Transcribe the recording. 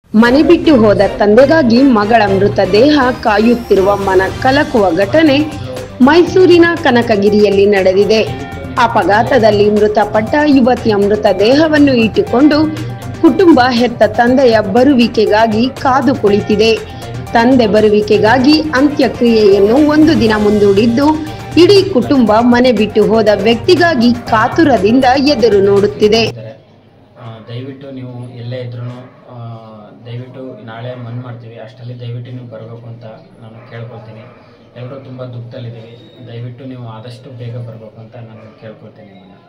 ಮನೆ ಬಿಟ್ಟು ಹೋದ ತಂದೆಗಾಗಿ ಮಗಳ ಮೃತದೇಹ ಕಾಯುತ್ತಿರುವ ಮನ ಕಲಕುವ ಘಟನೆ ಮೈಸೂರಿನ ಕನಕಗಿರಿಯಲ್ಲಿ ನಡೆದಿದೆ ಅಪಘಾತದಲ್ಲಿ ಮೃತಪಟ್ಟ ಯುವತಿಯ ಮೃತದೇಹವನ್ನು ಇಟ್ಟುಕೊಂಡು ಕುಟುಂಬ ಹೆತ್ತ ತಂದೆಯ ಬರುವಿಕೆಗಾಗಿ ಕಾದು ಕುಳಿತಿದೆ ತಂದೆ ಬರುವಿಕೆಗಾಗಿ ಅಂತ್ಯಕ್ರಿಯೆಯನ್ನು ಒಂದು ದಿನ ಮುಂದೂಡಿದ್ದು ಇಡೀ ಕುಟುಂಬ ಮನೆ ಬಿಟ್ಟು ಹೋದ ವ್ಯಕ್ತಿಗಾಗಿ ಕಾತುರದಿಂದ ಎದುರು ನೋಡುತ್ತಿದೆ ಇದ್ದಾರೆ ಆ, ದಯವಿಟ್ಟು ನೀವು ಎಲ್ಲೇ ಇದ್ರೂ ದಯವಿಟ್ಟು ನಾಳೆ ಮನ್ ಮಾಡ್ತೀವಿ ಅಷ್ಟರಲ್ಲಿ ದಯವಿಟ್ಟು ನೀವು ಬರಬೇಕು ಅಂತ ನಾನು ಕೇಳ್ಕೊಳ್ತೀನಿ ಎಲ್ಲರೂ ತುಂಬ ದುಃಖದಲ್ಲಿದ್ದೀವಿ ದಯವಿಟ್ಟು ನೀವು ಆದಷ್ಟು ಬೇಗ ಬರಬೇಕು ಅಂತ ನಾನು ಕೇಳ್ಕೊಳ್ತೀನಿ ನಿಮ್ಮನ್ನು